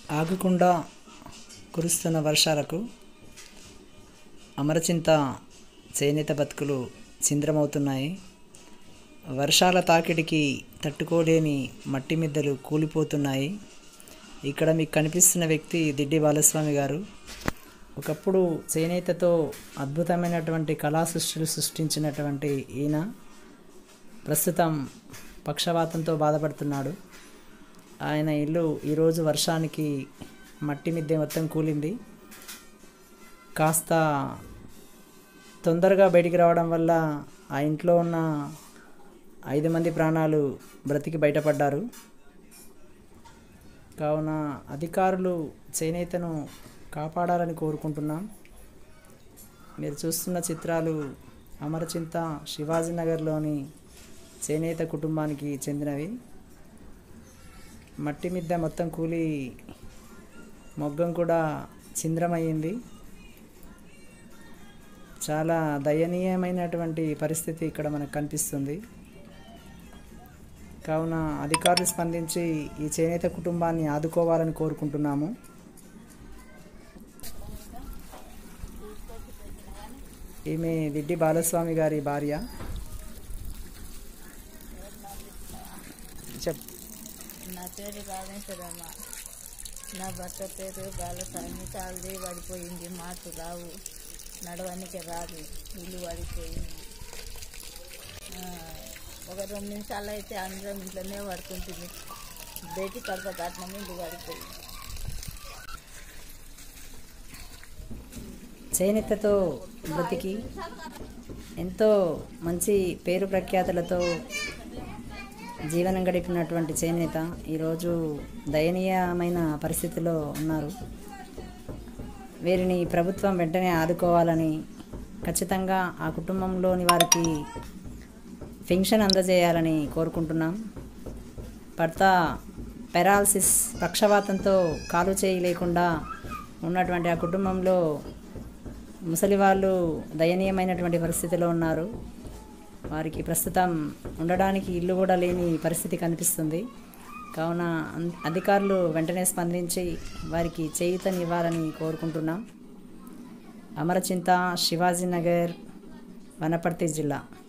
ఆగకుండా కురుస్తున్న వర్షాలకు అమరచింత చేనేత బతుకులు ఛిద్రమవుతున్నాయి వర్షాల తాకిడికి తట్టుకోలేని మట్టి మిద్దెలు కూలిపోతున్నాయి ఇక్కడ మీకు కనిపిస్తున్న వ్యక్తి దిడ్డి బాలస్వామి గారు ఒకప్పుడు చేనేతతో అద్భుతమైనటువంటి కళా సృష్టిలు సృష్టించినటువంటి ఈయన ప్రస్తుతం పక్షవాతంతో బాధపడుతున్నాడు ఆయన ఇల్లు ఈరోజు వర్షానికి మట్టి మిద్దె మొత్తం కూలింది కాస్త తొందరగా బయటికి రావడం వల్ల ఆ ఇంట్లో ఉన్న ఐదు మంది ప్రాణాలు బ్రతికి బయటపడ్డారు కావున అధికారులు చేనేతను కాపాడాలని కోరుకుంటున్నాం మీరు చూస్తున్న చిత్రాలు అమరచింత శివాజీనగర్లోని చేనేత కుటుంబానికి చెందినవి మట్టి మిద్దె మొత్తం కూలి మొగ్గం కూడా ఛిద్రమయ్యింది చాలా దయనీయమైనటువంటి పరిస్థితి ఇక్కడ మనకు కనిపిస్తుంది కావున అధికారులు స్పందించి ఈ చేనేత కుటుంబాన్ని ఆదుకోవాలని కోరుకుంటున్నాము ఈమె దిడ్డి బాలస్వామి గారి భార్య చెప్ నా పేరు రామేశ్వరమ్మ నా భర్త పేరు బాలస్వామి కాలుది పడిపోయింది మాకు రావు నడవనికి రాదు ఇల్లు పడిపోయింది ఆ, ఒక రెండు నిమిషాలు అయితే అందరం ఇంట్లోనే పడుకుంటుంది బయటి కడప దాటిన ఇల్లు పడిపోయింది చేనేతతో బ్రతికి ఎంతో మంచి పేరు ప్రఖ్యాతులతో జీవనం గడిపినటువంటి చేనేత ఈరోజు దయనీయమైన పరిస్థితిలో ఉన్నారు వీరిని ప్రభుత్వం వెంటనే ఆదుకోవాలని ఖచ్చితంగా ఆ కుటుంబంలోని వారికి పెన్షన్ అందజేయాలని కోరుకుంటున్నాం భర్త పెరాలసిస్ పక్షవాతంతో కాలు చేయి లేకుండా ఉన్నటువంటి ఆ కుటుంబంలో ముసలి వాళ్ళు దయనీయమైనటువంటి పరిస్థితిలో ఉన్నారు వారికి ప్రస్తుతం ఉండడానికి ఇల్లు కూడా లేని పరిస్థితి కనిపిస్తుంది కావున అన్- అధికారులు వెంటనే స్పందించి వారికి చేయూతనివ్వాలని కోరుకుంటున్నాం అమరచింత శివాజీనగర్ వనపర్తి జిల్లా